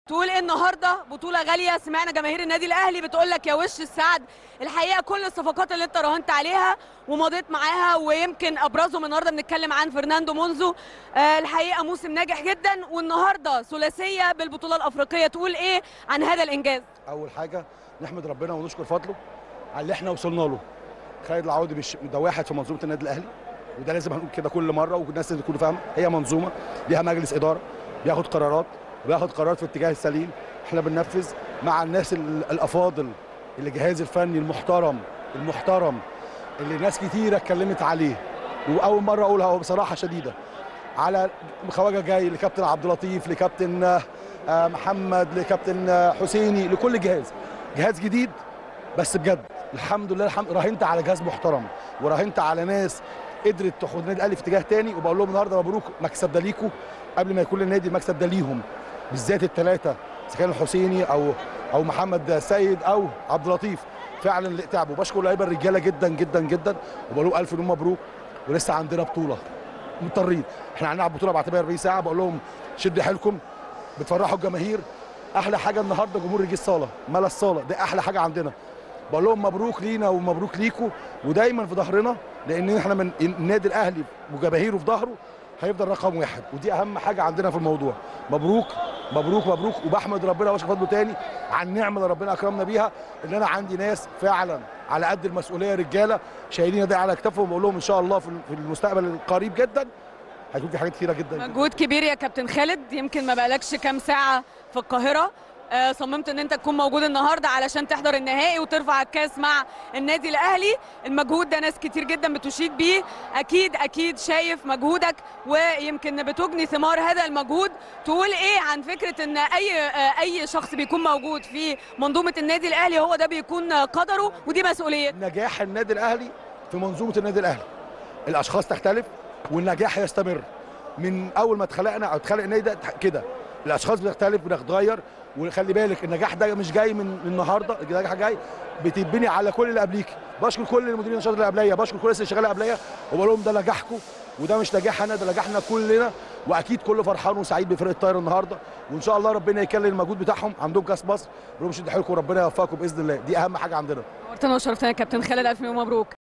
تقول ايه النهارده بطوله غاليه سمعنا جماهير النادي الاهلي بتقول لك يا وش السعد الحقيقه كل الصفقات اللي انت راهنت عليها ومضيت معاها ويمكن ابرزهم النهارده بنتكلم عن فرناندو مونزو آه الحقيقه موسم ناجح جدا والنهارده ثلاثيه بالبطوله الافريقيه تقول ايه عن هذا الانجاز اول حاجه نحمد ربنا ونشكر فضله على اللي احنا وصلنا له خالد العوضي بش... ده واحد في منظومه النادي الاهلي وده لازم هنقول كده كل مره والناس لازم تكون فاهمه هي منظومه ليها مجلس اداره بياخد قرارات وبياخد قرارات في الاتجاه السليم احنا بننفذ مع الناس ال- الافاضل اللي الجهاز الفني المحترم المحترم اللي ناس كتيره اتكلمت عليه واول مره اقولها بصراحه شديده على خواجه جاي لكابتن عبد اللطيف لكابتن آه، آه، محمد لكابتن آه، حسيني لكل جهاز جهاز جديد بس بجد الحمد لله الحمد راهنت على جهاز محترم وراهنت على ناس قدرت تاخد النادي الاهلي في اتجاه تاني وبقول لهم النهارده مبروك مكسب ده ليكوا قبل ما يكون النادي المكسب ده ليهم بالذات الثلاثه اذا كان الحسيني او او محمد سيد او عبد اللطيف فعلا اللي تعبوا بشكر اللعيبه الرجاله جدا جدا جدا وبقول لهم الف مليون مبروك ولسه عندنا بطوله مضطرين احنا هنلعب بطوله بعد 48 ساعه بقول لهم شدوا حيلكم بتفرحوا الجماهير احلى حاجه النهارده جمهور يجي الصاله ملا الصاله دي احلى حاجه عندنا بقول لهم مبروك لينا ومبروك ليكم ودايما في ظهرنا لان احنا من النادي الاهلي وجماهيره في ظهره هيفضل رقم واحد ودي اهم حاجه عندنا في الموضوع مبروك مبروك مبروك وبحمد ربنا واشكر فضله تاني على النعمه اللي ربنا اكرمنا بيها ان انا عندي ناس فعلا على قد المسؤوليه رجاله شايلين ده على كتافهم وبقول لهم ان شاء الله في في المستقبل القريب جدا هيكون في حاجات كتيره جدا مجهود كبير يا كابتن خالد يمكن ما بقالكش كام ساعه في القاهره آه، صممت ان انت تكون موجود النهارده علشان تحضر النهائي وترفع الكاس مع النادي الاهلي المجهود ده ناس كتير جدا بتشيد بيه اكيد اكيد شايف مجهودك ويمكن بتجني ثمار هذا المجهود تقول ايه عن فكره ان اي آه، اي شخص بيكون موجود في منظومه النادي الاهلي هو ده بيكون قدره ودي مسؤوليه نجاح النادي الاهلي في منظومه النادي الاهلي الاشخاص تختلف والنجاح يستمر من اول ما اتخلقنا او اتخلق النادي ده كده الاشخاص بتختلف بنتغير وخلي بالك النجاح ده مش جاي من من النهارده النجاح جاي بتتبني على كل اللي قبليك بشكر كل المديرين النشاط اللي قبليه بشكر كل الناس اللي شغاله قبليه وبقول لهم ده نجاحكم وده مش نجاح انا ده نجاحنا كلنا واكيد كله فرحان وسعيد بفرقه الطايره النهارده وان شاء الله ربنا يكلل المجهود بتاعهم عندهم كاس مصر بقول لهم شدوا حيلكم وربنا يوفقكم باذن الله دي اهم حاجه عندنا نورتنا وشرفتنا يا كابتن خالد الف مليون مبروك